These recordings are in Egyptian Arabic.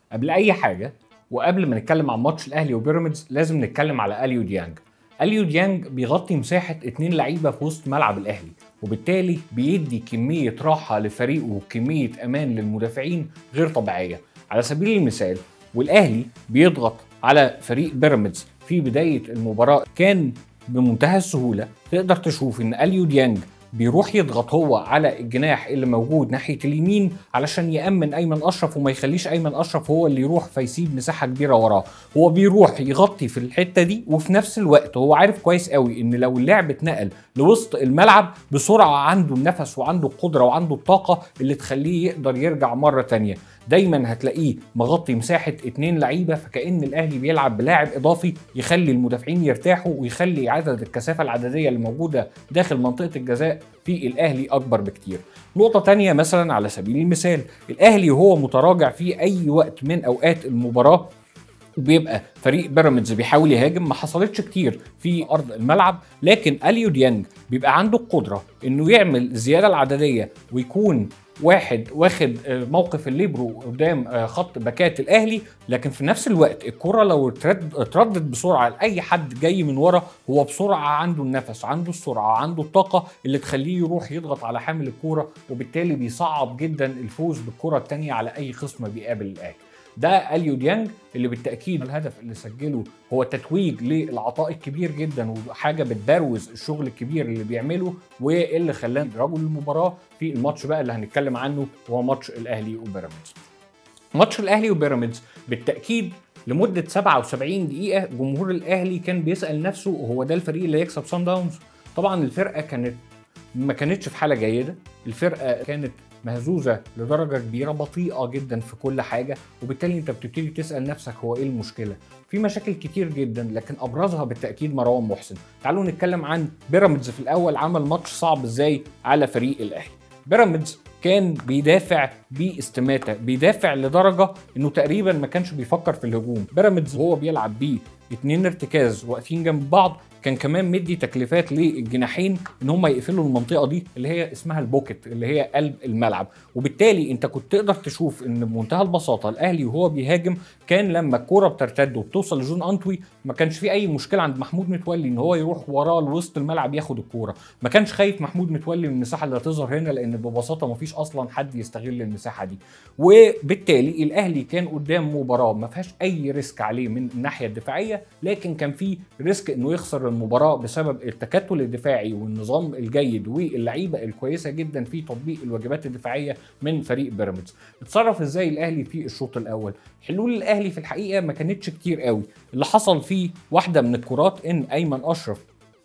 قبل اي حاجه وقبل ما نتكلم عن ماتش الاهلي وبيراميدز لازم نتكلم على اليو ديانج اليو ديانج بيغطي مساحه اتنين لعيبه في وسط ملعب الاهلي وبالتالي بيدي كميه راحه لفريقه وكميه امان للمدافعين غير طبيعيه على سبيل المثال والاهلي بيضغط على فريق بيراميدز في بدايه المباراه كان بمنتهى السهوله تقدر تشوف ان اليو ديانج بيروح يضغط هو على الجناح اللي موجود ناحيه اليمين علشان يامن ايمن اشرف وما يخليش ايمن اشرف هو اللي يروح فيسيب مساحه كبيره وراه هو بيروح يغطي في الحته دي وفي نفس الوقت هو عارف كويس قوي ان لو اللعب اتنقل لوسط الملعب بسرعه عنده النفس وعنده القدره وعنده الطاقه اللي تخليه يقدر يرجع مره تانية دايما هتلاقيه مغطي مساحه اتنين لعيبه فكان الاهلي بيلعب بلاعب اضافي يخلي المدافعين يرتاحوا ويخلي عدد الكثافه العدديه اللي موجوده داخل منطقه الجزاء في الاهلي اكبر بكتير نقطه تانية مثلا على سبيل المثال الاهلي وهو متراجع في اي وقت من اوقات المباراه بيبقى فريق بيراميدز بيحاول يهاجم ما حصلتش كتير في ارض الملعب لكن اليو ديانج بيبقى عنده القدره انه يعمل الزياده العدديه ويكون واحد واخد موقف الليبرو قدام خط باكات الاهلي لكن في نفس الوقت الكره لو اتردت بسرعه لاي حد جاي من ورا هو بسرعه عنده النفس عنده السرعه عنده الطاقه اللي تخليه يروح يضغط على حامل الكوره وبالتالي بيصعب جدا الفوز بالكره الثانيه على اي خصم بيقابل الاهلي ده اليو ديانج اللي بالتاكيد الهدف اللي سجله هو تتويج للعطاء الكبير جدا وحاجه بتبروز الشغل الكبير اللي بيعمله واللي خلاه رجل المباراه في الماتش بقى اللي هنتكلم عنه هو ماتش الاهلي وبيراميدز. ماتش الاهلي وبيراميدز بالتاكيد لمده 77 دقيقه جمهور الاهلي كان بيسال نفسه هو ده الفريق اللي هيكسب سان داونز؟ طبعا الفرقه كانت ما كانتش في حاله جيده، الفرقه كانت مهزوزه لدرجه كبيره بطيئه جدا في كل حاجه وبالتالي انت بتبتدي تسال نفسك هو ايه المشكله في مشاكل كتير جدا لكن ابرزها بالتاكيد مروان محسن تعالوا نتكلم عن بيراميدز في الاول عمل ماتش صعب ازاي على فريق الاهلي بيراميدز كان بيدافع باستماته بيدافع لدرجه انه تقريبا ما كانش بيفكر في الهجوم بيراميدز وهو بيلعب بيه اتنين ارتكاز واقفين جنب بعض كان كمان مدي تكليفات للجناحين ان هم يقفلوا المنطقه دي اللي هي اسمها البوكت اللي هي قلب الملعب وبالتالي انت كنت تقدر تشوف ان بمنتهى البساطه الاهلي وهو بيهاجم كان لما الكوره بترتد وبتوصل لجون انتوي ما كانش في اي مشكله عند محمود متولي ان هو يروح وراه لوسط الملعب ياخد الكوره ما كانش خايف محمود متولي من المساحه اللي هتظهر هنا لان ببساطه ما فيش اصلا حد يستغل المساحه دي وبالتالي الاهلي كان قدام مباراه ما فيهاش اي ريسك عليه من الناحيه الدفاعيه لكن كان في ريسك انه يخسر المباراه بسبب التكتل الدفاعي والنظام الجيد واللعيبه الكويسه جدا في تطبيق الواجبات الدفاعيه من فريق بيراميدز اتصرف ازاي الاهلي في الشوط الاول حلول الاهلي في الحقيقه ما كانتش كتير قوي اللي حصل فيه واحده من الكرات ان ايمن اشرف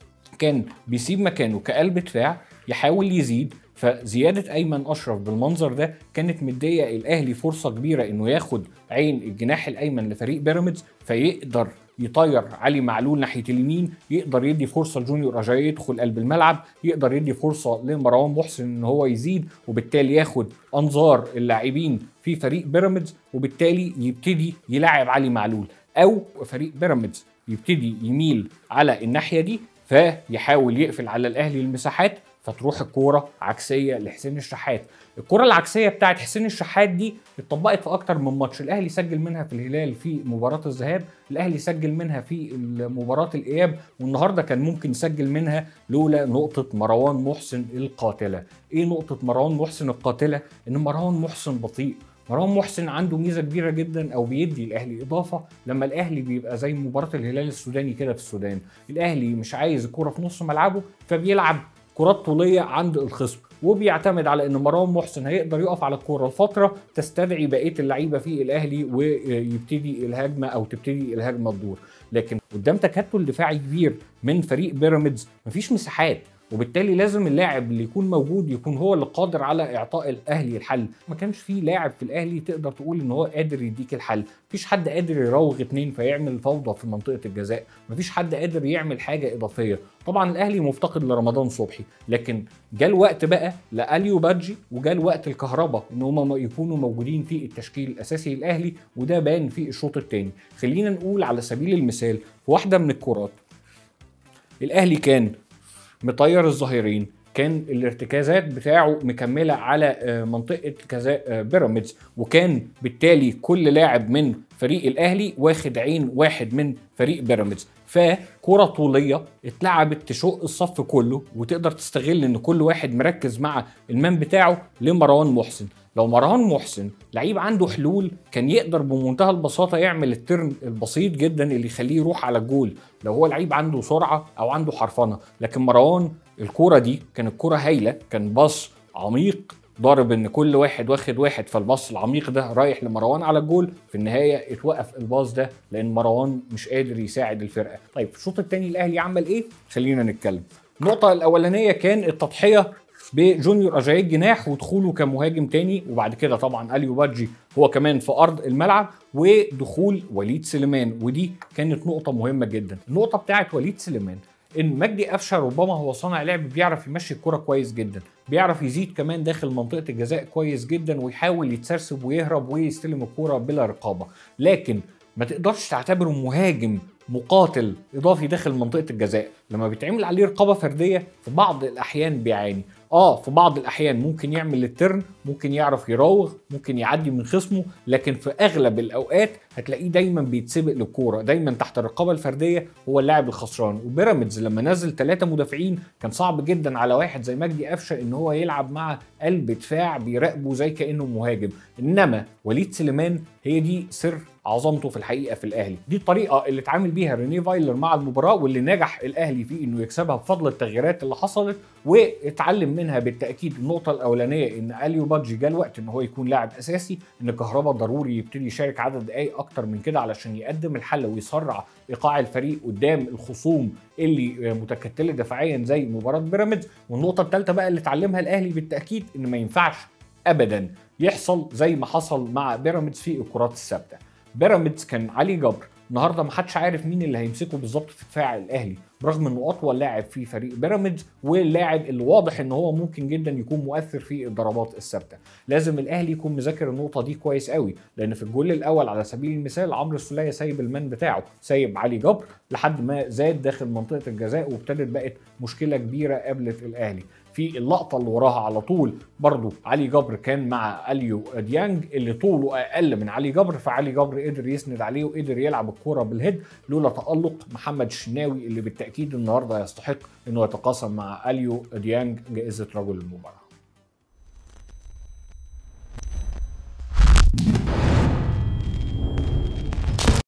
كان بيسيب مكانه كقلب دفاع يحاول يزيد فزياده ايمن اشرف بالمنظر ده كانت مديه الاهلي فرصه كبيره انه ياخد عين الجناح الايمن لفريق بيراميدز فيقدر يطير علي معلول ناحيه اليمين يقدر يدي فرصه لجونيور اجاي يدخل قلب الملعب يقدر يدي فرصه لمروان محسن ان هو يزيد وبالتالي ياخد انظار اللاعبين في فريق بيراميدز وبالتالي يبتدي يلاعب علي معلول او فريق بيراميدز يبتدي يميل على الناحيه دي فيحاول يقفل على الاهلي المساحات فتروح الكوره عكسيه لحسين الشحات الكره العكسيه بتاعت حسين الشحات دي اتطبقت في اكتر من ماتش الاهلي سجل منها في الهلال في مباراه الذهاب الاهلي سجل منها في مباراه الاياب والنهارده كان ممكن يسجل منها لولا نقطه مروان محسن القاتله ايه نقطه مروان محسن القاتله ان مروان محسن بطيء مروان محسن عنده ميزه كبيره جدا او بيدي الاهلي اضافه لما الاهلي بيبقى زي مباراه الهلال السوداني كده في السودان الاهلي مش عايز الكوره في نص ملعبه فبيلعب كرات طوليه عند الخصم وبيعتمد على ان مروان محسن هيقدر يقف على الكوره لفتره تستدعي بقيه اللعيبه في الاهلي ويبتدي الهجمه او تبتدي الهجمه تدور لكن قدام تكتل دفاعي كبير من فريق بيراميدز مفيش مساحات وبالتالي لازم اللاعب اللي يكون موجود يكون هو اللي قادر على اعطاء الاهلي الحل ما كانش في لاعب في الاهلي تقدر تقول ان هو قادر يديك الحل مفيش حد قادر يراوغ اتنين فيعمل فوضى في منطقه الجزاء مفيش حد قادر يعمل حاجه اضافيه طبعا الاهلي مفتقد لرمضان صبحي لكن جاء الوقت بقى لاليو بادجي وجاء الوقت الكهرباء ان هم يكونوا موجودين في التشكيل الاساسي الاهلي وده بان في الشوط الثاني خلينا نقول على سبيل المثال في واحده من الكرات الاهلي كان مطير الظهيرين كان الارتكازات بتاعه مكمله على آه، منطقه كذا آه، بيراميدز وكان بالتالي كل لاعب من فريق الاهلي واخد عين واحد من فريق بيراميدز فكرة طولية اتلعبت تشق الصف كله وتقدر تستغل ان كل واحد مركز مع المان بتاعه لمروان محسن لو مروان محسن لعيب عنده حلول كان يقدر بمنتهى البساطة يعمل الترن البسيط جدا اللي يخليه يروح على الجول لو هو لعيب عنده سرعة او عنده حرفنة لكن مروان الكرة دي كانت كرة هايلة كان باص عميق ضارب ان كل واحد واخد واحد فالباص العميق ده رايح لمروان على الجول في النهايه اتوقف الباص ده لان مروان مش قادر يساعد الفرقه طيب في الشوط الثاني الاهلي عمل ايه خلينا نتكلم النقطه الاولانيه كان التضحيه بجونيور اجاي جناح ودخوله كمهاجم تاني وبعد كده طبعا اليو بادجي هو كمان في ارض الملعب ودخول وليد سليمان ودي كانت نقطه مهمه جدا النقطه بتاعت وليد سليمان ان مجدي قفشه ربما هو صانع لعب بيعرف يمشي الكرة كويس جدا بيعرف يزيد كمان داخل منطقه الجزاء كويس جدا ويحاول يتسرسب ويهرب ويستلم الكرة بلا رقابه لكن ما تقدرش تعتبره مهاجم مقاتل اضافي داخل منطقه الجزاء لما بيتعمل عليه رقابه فرديه في بعض الاحيان بيعاني اه في بعض الاحيان ممكن يعمل الترن ممكن يعرف يراوغ ممكن يعدي من خصمه لكن في اغلب الاوقات هتلاقيه دايما بيتسبق للكوره دايما تحت الرقابه الفرديه هو اللاعب الخسران وبيراميدز لما نزل ثلاثه مدافعين كان صعب جدا على واحد زي مجدي قفشه ان هو يلعب مع قلب دفاع بيراقبه زي كانه مهاجم انما وليد سليمان هي دي سر عظمته في الحقيقه في الاهلي دي الطريقه اللي اتعامل بيها ريني فايلر مع المباراه واللي نجح الاهلي فيه انه يكسبها بفضل التغييرات اللي حصلت واتعلم منها بالتاكيد النقطه الاولانيه ان اليو بادجي جه الوقت ان هو يكون لاعب اساسي ان كهربا ضروري يبتدي يشارك عدد دقائق اكتر من كده علشان يقدم الحل ويسرع ايقاع الفريق قدام الخصوم اللي متكتله دفاعيا زي مباراه بيراميدز والنقطه الثالثه بقى اللي اتعلمها الاهلي بالتاكيد ان ما ينفعش ابدا يحصل زي ما حصل مع بيراميدز في الكرات الثابته بيراميدز كان علي جبر النهارده ما حدش عارف مين اللي هيمسكه بالظبط في دفاع الاهلي برغم انه اطول لاعب في فريق بيراميدز واللاعب اللي واضح ان هو ممكن جدا يكون مؤثر في الضربات الثابته لازم الاهلي يكون مذاكر النقطه دي كويس قوي لان في الجول الاول على سبيل المثال عمرو السوليه سايب المان بتاعه سايب علي جبر لحد ما زاد داخل منطقه الجزاء وابتدت بقت مشكله كبيره قابلت الاهلي في اللقطه اللي وراها على طول برضو علي جبر كان مع اليو ديانج اللي طوله اقل من علي جبر فعلي جبر قدر يسند عليه وقدر يلعب الكوره بالهيد لولا تالق محمد الشناوي اللي بالتاكيد النهارده يستحق انه يتقاسم مع اليو ديانج جائزه رجل المباراه